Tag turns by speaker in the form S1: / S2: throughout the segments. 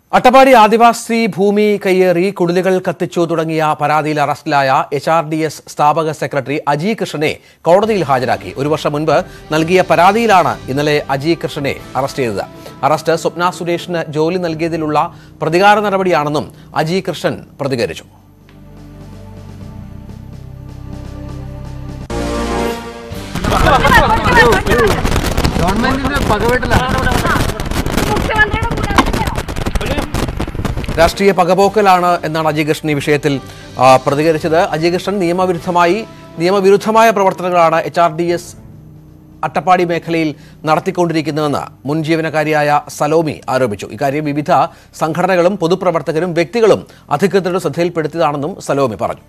S1: അട്ടപ്പാടി ആദിവാസി ഭൂമി കയ്യേറി കുടിലുകൾ കത്തിച്ചു തുടങ്ങിയ പരാതിയിൽ അറസ്റ്റിലായ എച്ച് ആർ ഡി എസ് സ്ഥാപക സെക്രട്ടറി അജി കൃഷ്ണനെ കോടതിയിൽ ഹാജരാക്കി ഒരു വർഷം മുൻപ് നൽകിയ പരാതിയിലാണ് ഇന്നലെ അജി കൃഷ്ണനെ അറസ്റ്റ് ചെയ്തത് അറസ്റ്റ് സ്വപ്ന സുരേഷിന് ജോലി നൽകിയതിലുള്ള പ്രതികാര നടപടിയാണെന്നും അജി കൃഷ്ണൻ പ്രതികരിച്ചു
S2: ഗവൺമെന്റിന്റെ പകവീട്ടിലാണ്
S3: മുഖ്യമന്ത്രിയുടെ കൂടെ അല്ലയോ?
S1: രാഷ്ട്രീയ പകപോക്കലാണ് എന്നാണ് അജയ് കൃഷ്ണൻ ഈ വിഷയത്തിൽ ആ, പ്രതികരിച്ചത് അജയ് കൃഷ്ണൻ നിയമവിരുദ്ധമായി നിയമവിരുദ്ധമായ പ്രവർത്തനങ്ങളാണ് H R D S Attappadi മേഖലയിൽ നടത്തിക്കൊണ്ടിരിക്കുന്നതെന്ന് മുൻ ജീവനക്കാരിയായ സലോമി ആരോപിച്ചു ഇക്കാര്യം വിവിധ സംഘടനകളും പൊതുപ്രവർത്തകരും വ്യക്തികളും അധികൃതരുടെ ശ്രദ്ധയിൽപ്പെടുത്തിയതാണെന്നും സലോമി പറഞ്ഞു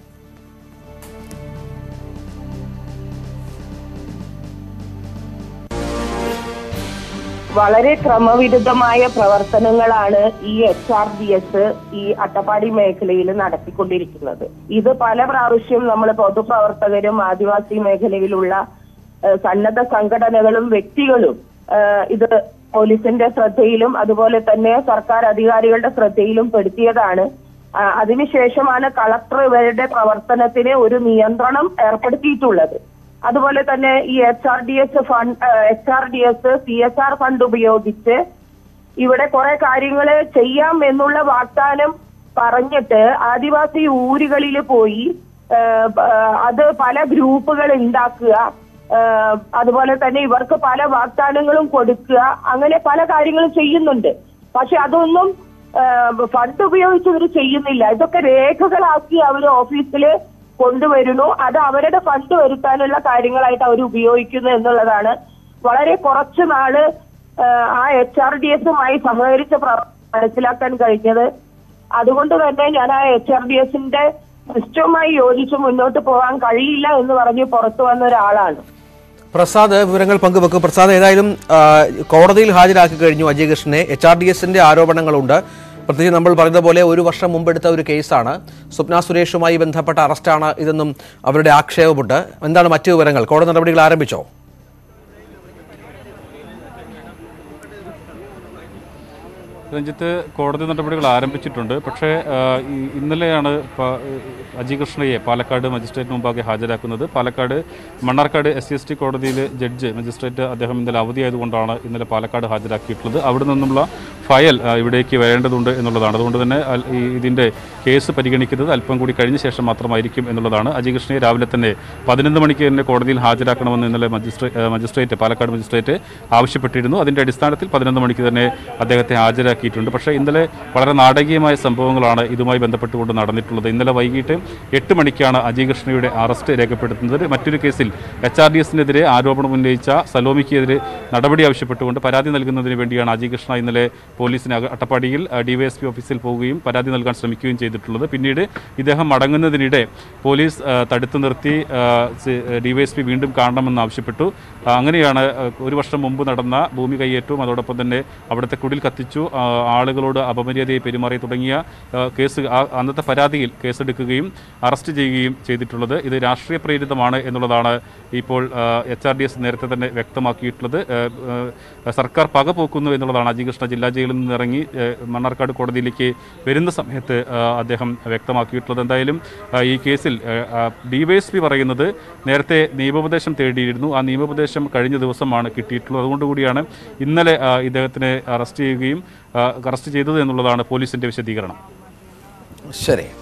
S4: വളരെ ക്രമവിരുദ്ധമായ പ്രവർത്തനങ്ങളാണ് ഈ എച്ച് ആർ ഡി എസ് ഈ അട്ടപ്പാടി മേഖലയിൽ നടത്തിക്കൊണ്ടിരിക്കുന്നത് ഇത് പല പ്രാവശ്യം നമ്മൾ പൊതുപ്രവർത്തകരും ആദിവാസി മേഖലയിലുള്ള ഏഹ്, സന്നദ്ധ സംഘടനകളും വ്യക്തികളും ഏഹ്, ഇത് പോലീസിന്റെ ശ്രദ്ധയിലും അതുപോലെ തന്നെ സർക്കാർ അധികാരികളുടെ ശ്രദ്ധയിലും പെടുത്തിയതാണ് ആ, അതിനുശേഷമാണ് കളക്ടർ ഇവരുടെ പ്രവർത്തനത്തിന് ഒരു നിയന്ത്രണം ഏർപ്പെടുത്തിയിട്ടുള്ളത് അതുപോലെ തന്നെ ഈ H R D S fund H R D S C S R fund ഉപയോഗിച്ച് ഇവിടെ കുറെ കാര്യങ്ങൾ ചെയ്യാം എന്നുള്ള വാഗ്ദാനം പറഞ്ഞിട്ട് ആദിവാസി ഊരുകളിൽ പോയി ആ, ആ, അത് പല ഗ്രൂപ്പുകൾ ഉണ്ടാക്കുക ആ, അതുപോലെ തന്നെ ഇവർക്ക് പല വാഗ്ദാനങ്ങളും കൊടുക്കുക അങ്ങനെ പല കാര്യങ്ങളും ചെയ്യുന്നുണ്ട് പക്ഷെ അതൊന്നും ആ, ഫണ്ട് ഉപയോഗിച്ച് ഇവർ ചെയ്യുന്നില്ല ഇതൊക്കെ രേഖകളാക്കി അവർ ഓഫീസിൽ കൊണ്ടുവരുന്നു അത് അവരുടെ ഫണ്ട് വരുത്താനുള്ള കാര്യങ്ങളായിട്ട് അവർ ഉപയോഗിക്കുന്നു എന്നുള്ളതാണ് വളരെ കുറച്ചു നാള് ആ, ആ എച്ച് ആർ ഡി എസുമായി സഹകരിച്ച പ്രവർത്തനം മനസ്സിലാക്കാൻ കഴിഞ്ഞത് അതുകൊണ്ട് തന്നെ ഞാൻ ആ എച്ച് ആർ ഡി എസിന്റെ സിസ്റ്റവുമായി യോജിച്ച് മുന്നോട്ട് പോകാൻ കഴിയില്ല എന്ന് പറഞ്ഞ് പുറത്തു വന്ന ഒരാളാണ്
S1: പ്രസാദ് വിവരങ്ങൾ പങ്കുവെക്കും പ്രസാദ് ഏതായാലും ആ, കോടതിയിൽ ഹാജരാക്കി കഴിഞ്ഞു അജയ് കൃഷ്ണനെ എച്ച് ആർ ഡി എസിന്റെ ആരോപണങ്ങളുണ്ട് പ്രത്യേകിച്ച് നമ്മൾ പറഞ്ഞ പോലെ ഒരു വർഷം മുമ്പെടുത്ത ഒരു കേസാണ് സ്വപ്ന സുരേഷുമായി ബന്ധപ്പെട്ട അറസ്റ്റാണ് ഇതെന്നും അവരുടെ ആക്ഷേപമുണ്ട് എന്താണ് മറ്റു വിവരങ്ങൾ കോടതി നടപടികൾ ആരംഭിച്ചോ
S5: രഞ്ജിത്ത് കോടതി നടപടികൾ ആരംഭിച്ചിട്ടുണ്ട് പക്ഷേ ആ, ഈ- ഇന്നലെയാണ് പ- അജി കൃഷ്ണയെ പാലക്കാട് മജിസ്ട്രേറ്റ് മുമ്പാകെ ഹാജരാക്കുന്നത് Palakkad Mannarkkad S C S T കോടതിയിൽ ജഡ്ജ് മജിസ്ട്രേറ്റ് അദ്ദേഹം ഇന്നലെ അവധിയായതുകൊണ്ടാണ് ഇന്നലെ പാലക്കാട് ഹാജരാക്കിയിട്ടുള്ളത് അവിടെ നിന്നുള്ള ഫയൽ ആ, ഇവിടേക്ക് വരേണ്ടതുണ്ട് എന്നുള്ളതാണ് അതുകൊണ്ട് തന്നെ അൽ- ഈ ഇതിൻ്റെ കേസ് പരിഗണിക്കുന്നത് അല്പം കൂടി കഴിഞ്ഞ ശേഷം മാത്രമായിരിക്കും എന്നുള്ളതാണ് അജി കൃഷ്ണയെ രാവിലെ തന്നെ പതിനൊന്ന് മണിക്ക് തന്നെ കോടതിയിൽ ഹാജരാക്കണമെന്ന് ഇന്നലെ മജിസ്ട്രേ മജിസ്ട്രേറ്റ് പാലക്കാട് മജിസ്ട്രേറ്റ് ആവശ്യപ്പെട്ടിരുന്നു അതിൻ്റെ അടിസ്ഥാനത്തിൽ പതിനൊന്ന് മണിക്ക് തന്നെ അദ്ദേഹത്തെ ഹാജരാക്കിയിട്ടുണ്ട് പക്ഷേ ഇന്നലെ വളരെ നാടകീയമായ സംഭവങ്ങളാണ് ഇതുമായി ബന്ധപ്പെട്ടുകൊണ്ട് നടന്നിട്ടുള്ളത് ഇന്നലെ വൈകിട്ട് എട്ട് മണിക്കാണ് അജയ് കൃഷ്ണയുടെ അറസ്റ്റ് രേഖപ്പെടുത്തുന്നത് മറ്റൊരു കേസിൽ എച്ച് ആർ ഡി എസിനെതിരെ ആരോപണം ഉന്നയിച്ച സലോമിക്കെതിരെ നടപടി ആവശ്യപ്പെട്ടുകൊണ്ട് പരാതി നൽകുന്നതിന് വേണ്ടിയാണ് അജയ് കൃഷ്ണ ഇന്നലെ പോലീസിന് അക- അട്ടപ്പാടിയിൽ ഡിവൈഎസ്പി ഓഫീസിൽ പോവുകയും പരാതി നൽകാൻ ശ്രമിക്കുകയും ചെയ്തിട്ടുള്ളത് പിന്നീട് ഇദ്ദേഹം മടങ്ങുന്നതിനിടെ പോലീസ് ആ, തടുത്തു നിർത്തി ഡിവൈഎസ്പി വീണ്ടും കാണണമെന്ന് ആവശ്യപ്പെട്ടു ആ, അങ്ങനെയാണ് ആ, ഒരു വർഷം മുമ്പ് നടന്ന ഭൂമി കയ്യേറ്റവും അതോടൊപ്പം തന്നെ അവിടുത്തെ കുടിൽ കത്തിച്ചു ആ, ആളുകളോട് അപമര്യാദയായി പെരുമാറി തുടങ്ങിയ ആ, കേസ് ആ അന്നത്തെ പരാതിയിൽ കേസെടുക്കുകയും അറസ്റ്റ് ചെയ്യുകയും ചെയ്തിട്ടുള്ളത് ഇത് രാഷ്ട്രീയ പ്രേരിതമാണ് എന്നുള്ളതാണ് ഇപ്പോൾ എച്ച് ആർ ഡി എസ് നേരത്തെ തന്നെ വ്യക്തമാക്കിയിട്ടുള്ളത് ആ, ആ, സർക്കാർ പക പോക്കുന്നു എന്നുള്ളതാണ് അജികൃഷ്ണ ജില്ലാ ജയിലിൽ നിന്ന് ഇറങ്ങി ആ, മണ്ണാർക്കാട് കോടതിയിലേക്ക് വരുന്ന സമയത്ത് ആ, അദ്ദേഹം വ്യക്തമാക്കിയിട്ടുള്ളത് എന്തായാലും ആ, ഈ കേസിൽ ഡിവൈഎസ്പി പറയുന്നത് നേരത്തെ നിയമോപദേശം തേടിയിരുന്നു ആ നിയമോപദേശം കഴിഞ്ഞ ദിവസമാണ് കിട്ടിയിട്ടുള്ളത് അതുകൊണ്ടുകൂടിയാണ് ഇന്നലെ ആ, ഇദ്ദേഹത്തിനെ അറസ്റ്റ് ചെയ്യുകയും ആ, അറസ്റ്റ് ചെയ്തത് എന്നുള്ളതാണ് പോലീസിന്റെ വിശദീകരണം
S1: ശരി